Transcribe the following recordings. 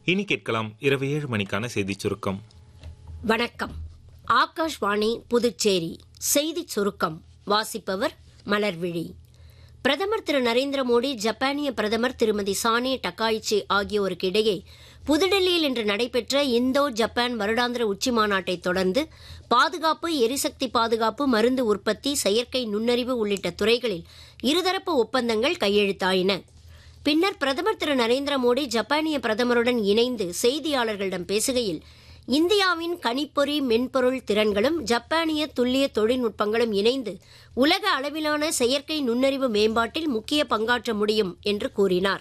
இனி கேட்கலாம் இரவு ஏழு மணிக்கான செய்திச் சுருக்கம் வணக்கம் ஆகாஷ்வாணி புதுச்சேரி செய்திச் சுருக்கம் வாசிப்பவர் மலர்விழி பிரதமர் திரு நரேந்திர மோடி ஜப்பானிய பிரதமர் திருமதி சானே டக்காயிச்சி ஆகியோருக்கு இடையே புதுடெல்லியில் இன்று நடைபெற்ற இந்தோ ஜப்பான் வருடாந்திர உச்சி மாநாட்டை தொடர்ந்து பாதுகாப்பு எரிசக்தி பாதுகாப்பு மருந்து உற்பத்தி செயற்கை நுண்ணறிவு உள்ளிட்ட துறைகளில் இருதரப்பு ஒப்பந்தங்கள் கையெழுத்தாயின பின்னர் பிரதமர் திரு நரேந்திர மோடி ஜப்பானிய பிரதமருடன் இணைந்து செய்தியாளர்களிடம் பேசுகையில் இந்தியாவின் கணிப்பொறி மென்பொருள் திறன்களும் ஜப்பானிய துல்லிய தொழில்நுட்பங்களும் இணைந்து உலக அளவிலான செயற்கை நுண்ணறிவு மேம்பாட்டில் முக்கிய பங்காற்ற முடியும் என்று கூறினார்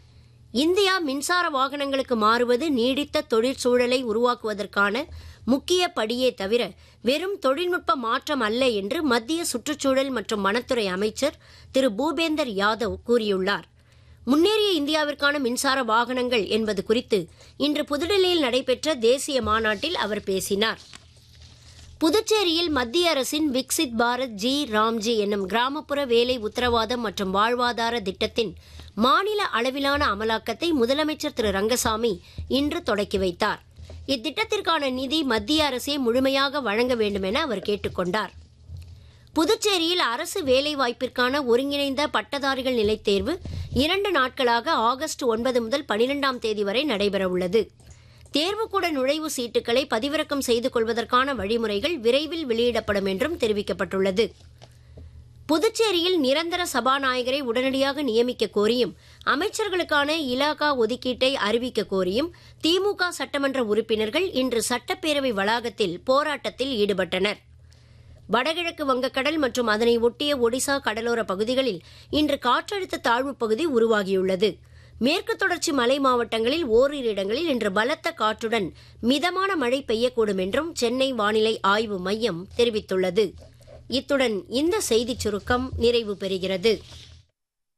இந்தியா மின்சார வாகனங்களுக்கு மாறுவது நீடித்த தொழிற்சூழலை உருவாக்குவதற்கான முக்கிய படியே தவிர வெறும் தொழில்நுட்ப மாற்றம் அல்ல என்று மத்திய சுற்றுச்சூழல் மற்றும் வனத்துறை அமைச்சர் திரு பூபேந்தர் யாதவ் கூறியுள்ளார் முன்னேறிய இந்தியாவிற்கான மின்சார வாகனங்கள் என்பது குறித்து இன்று புதுடெல்லியில் நடைபெற்ற தேசிய மாநாட்டில் அவர் பேசினார் புதுச்சேரியில் மத்திய அரசின் விக்சித் பாரத் ஜி ராம்ஜி என்னும் கிராமப்புற வேலை உத்தரவாதம் மற்றும் வாழ்வாதார திட்டத்தின் மாநில அளவிலான அமலாக்கத்தை முதலமைச்சர் திரு ரங்கசாமி இன்று தொடக்கி வைத்தார் இத்திட்டத்திற்கான நிதி மத்திய அரசே முழுமையாக வழங்க வேண்டும் என அவர் கேட்டுக்கொண்டார் புதுச்சேரியில் அரசு வேலைவாய்ப்பிற்கான ஒருங்கிணைந்த பட்டதாரிகள் நிலைத் தேர்வு இரண்டு நாட்களாக ஆகஸ்ட் ஒன்பது முதல் பனிரெண்டாம் தேதி வரை நடைபெறவுள்ளது தேர்வுக்கூட நுழைவு சீட்டுகளை பதிவிறக்கம் செய்து கொள்வதற்கான வழிமுறைகள் விரைவில் வெளியிடப்படும் என்றும் தெரிவிக்கப்பட்டுள்ளது புதுச்சேரியில் நிரந்தர சபாநாயகரை உடனடியாக நியமிக்க கோரியும் அமைச்சர்களுக்கான இலாகா ஒதுக்கீட்டை அறிவிக்க கோரியும் திமுக சட்டமன்ற உறுப்பினர்கள் இன்று சட்டப்பேரவை வளாகத்தில் போராட்டத்தில் ஈடுபட்டனர் வடகிழக்கு வங்கக்கடல் மற்றும் அதனை ஒட்டிய ஒடிசா கடலோர பகுதிகளில் இன்று காற்றழுத்த தாழ்வு பகுதி உருவாகியுள்ளது மேற்கு தொடர்ச்சி மலை மாவட்டங்களில் ஓரிரு இடங்களில் இன்று பலத்த காற்றுடன் மிதமான மழை பெய்யக்கூடும் என்றும் சென்னை வானிலை ஆய்வு மையம் தெரிவித்துள்ளது இத்துடன் இந்த செய்திச் சுருக்கம் நிறைவு பெறுகிறது